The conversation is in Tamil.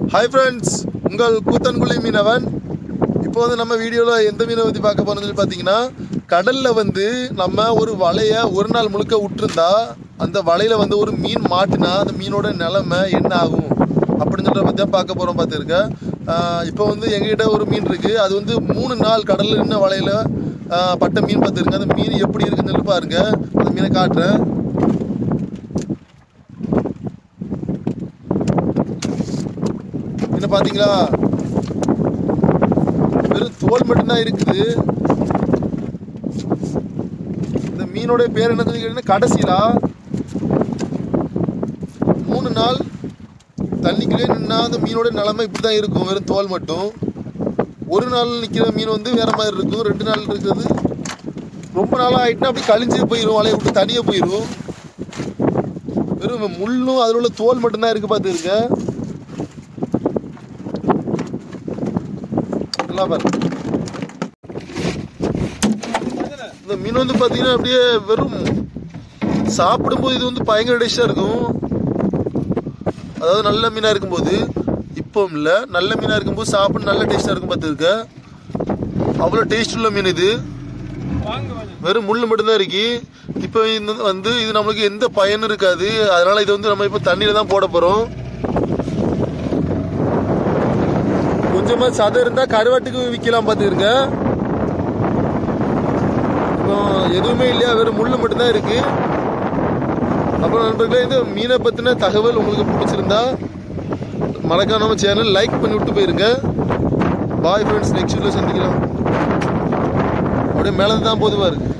ஹாய் ஃப்ரெண்ட்ஸ் உங்கள் கூத்தன்குழி மீனவன் இப்போ வந்து நம்ம வீடியோவில் எந்த மீனை பற்றி பார்க்க போறோம்னு சொல்லி பார்த்தீங்கன்னா கடலில் வந்து நம்ம ஒரு வலையை ஒரு நாள் முழுக்க விட்டுருந்தா அந்த வலையில் வந்து ஒரு மீன் மாட்டுனா அந்த மீனோட நிலைமை என்ன ஆகும் அப்படின்னு சொல்கிறத பற்றி தான் பார்க்க போகிறோம் பார்த்துருக்கேன் இப்போ வந்து எங்ககிட்ட ஒரு மீன் இருக்குது அது வந்து மூணு நாள் கடலில் நின்ன வலையில் பட்ட மீன் பார்த்துருங்க அந்த மீன் எப்படி இருக்குன்னு சொல்லி பாருங்க அந்த மீனை காட்டுறேன் என்ன பார்த்தீங்களா வெறும் தோல் மட்டும்தான் இருக்குது இந்த மீனோட பேர் என்ன சொல்லி கேட்டீங்கன்னா கடைசிலா மூணு நாள் தண்ணிக்குள்ளே நின்னா அந்த மீனோட நிலைமை இப்படி தான் இருக்கும் வெறும் தோல் மட்டும் ஒரு நாள் நிற்கிற மீன் வந்து வேற மாதிரி இருக்கும் ரெண்டு நாள் இருக்கிறது ரொம்ப நாளாக ஆயிட்டுனா அப்படி கழிஞ்சு போயிடும் வலையை விட்டு தனியாக போயிடும் வெறும் முள்ளும் அதில் உள்ள தோல் மட்டும்தான் இருக்கு பார்த்துருக்க நல்லா பாரு இந்த மீன் வந்து பார்த்தீங்கன்னா அப்படியே வெறும் சாப்பிடும்போது இது வந்து பயங்கர டேஸ்டாக இருக்கும் அதாவது நல்ல மீனாக இருக்கும்போது இப்போ இல்லை நல்ல மீனாக இருக்கும்போது சாப்பிட நல்ல டேஸ்டாக இருக்கும் பார்த்துருக்க அவ்வளோ டேஸ்ட் உள்ள மீன் இது வெறும் முள் மட்டும்தான் இருக்கு இப்போ இந்த வந்து இது நம்மளுக்கு எந்த பயனும் இருக்காது அதனால இது வந்து நம்ம இப்போ தண்ணியில தான் போட போறோம் கொஞ்சமா சதை இருந்தா கருவாட்டுக்கு விற்கலாம் பார்த்துருங்க இப்போ எதுவுமே இல்லையா வெறும் முள் மட்டும்தான் இருக்கு அப்புறம் நண்பர்களே இந்த மீனை பத்தின தகவல் உங்களுக்கு பிடிச்சிருந்தா மறக்காம நம்ம சேனல் லைக் பண்ணி விட்டு போயிருங்க பாய் ஃப்ரெண்ட்ஸ் நெக்ஸ்ட் வீடியோ சந்திக்கலாம் அப்படியே மேலே தான் போதுவா இருக்கு